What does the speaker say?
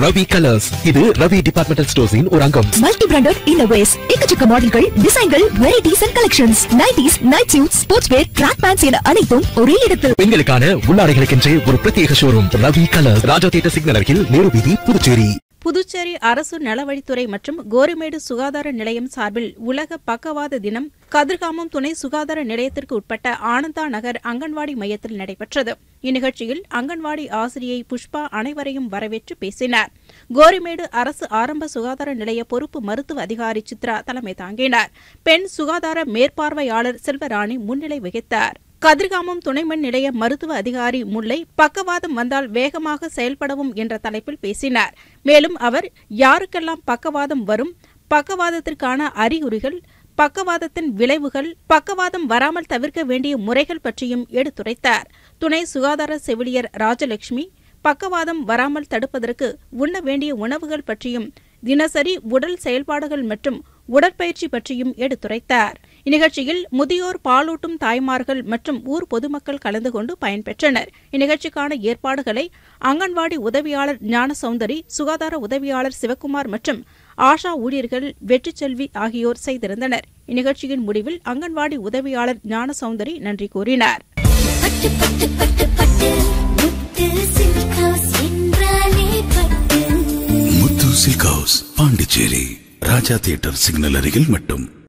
Ravi colours இது Ravi departmental ஸ்டோர்ஸின் ஒரு அங்கம் மல்டி பிராண்டட் இன்னோவேஸ் எக்கச்சக்க மாடல்கள் டிசைன்கள் varieties and collections nighties night suit sports wear track pants என அனைத்தும் ஒரே இடத்தில் பெண்களுக்கான உள்ளாடைகளுக்கென்றே ஒரு பிரத்யேக showroom Ravi colours Raja theatre signal அருகில் நேரு வீதி புதுச்சேரி புதுச்சேரி அரசு நலவழித்துறை மற்றும் கோரிமேடு சுகாதார நிலையம் சார்பில் உலக பக்கவாத தினம் கதிர்காமம் துணை சுகாதார நிலையத்திற்கு உட்பட்ட ஆனந்தா நகர் அங்கன்வாடி மையத்தில் நடைபெற்றது இந்நிகழ்ச்சியில் அங்கன்வாடி ஆசிரியை புஷ்பா அனைவரையும் வரவேற்று பேசினார் கோரிமேடு அரசு ஆரம்ப சுகாதார நிலைய பொறுப்பு மருத்துவ அதிகாரி சித்ரா தலைமை தாங்கினார் பெண் சுகாதார மேற்பார்வையாளர் செல்வராணி முன்னிலை வகித்தார் கதிர்காமம் துணைமின் நிலைய மருத்துவ அதிகாரி முல்லை பக்கவாதம் வந்தால் வேகமாக செயல்படவும் என்ற தலைப்பில் பேசினார் மேலும் அவர் யாருக்கெல்லாம் பக்கவாதம் வரும் பக்கவாதத்திற்கான அறிகுறிகள் பக்கவாதத்தின் விளைவுகள் பக்கவாதம் வராமல் தவிர்க்க வேண்டிய முறைகள் பற்றியும் எடுத்துரைத்தார் துணை சுகாதார செவிலியர் ராஜலட்சுமி பக்கவாதம் வராமல் தடுப்பதற்கு உண்ண வேண்டிய உணவுகள் பற்றியும் தினசரி உடல் செயல்பாடுகள் மற்றும் உடற்பயிற்சி பற்றியும் எடுத்துரைத்தார் இந்நிகழ்ச்சியில் முதியோர் பாலூட்டும் தாய்மார்கள் மற்றும் ஊர் பொதுமக்கள் கலந்து கொண்டு பயன்பெற்றனர் இந்நிகழ்ச்சிக்கான ஏற்பாடுகளை அங்கன்வாடி உதவியாளர் ஞான சௌந்தரி சுகாதார உதவியாளர் சிவக்குமார் மற்றும் ஆஷா ஊழியர்கள் வெற்றிச்செல்வி ஆகியோர் செய்திருந்தனர் இந்நிகழ்ச்சியின் முடிவில் அங்கன்வாடி உதவியாளர் ஞான சௌந்தரி நன்றி கூறினார் பட்டு பட்டு பட்டு பட்டு முத்து சில்க் ஹவுஸ் என்றாலே பட்டு Muthu silk house Pondicherry Raja theatre signal அருகில் மட்டும்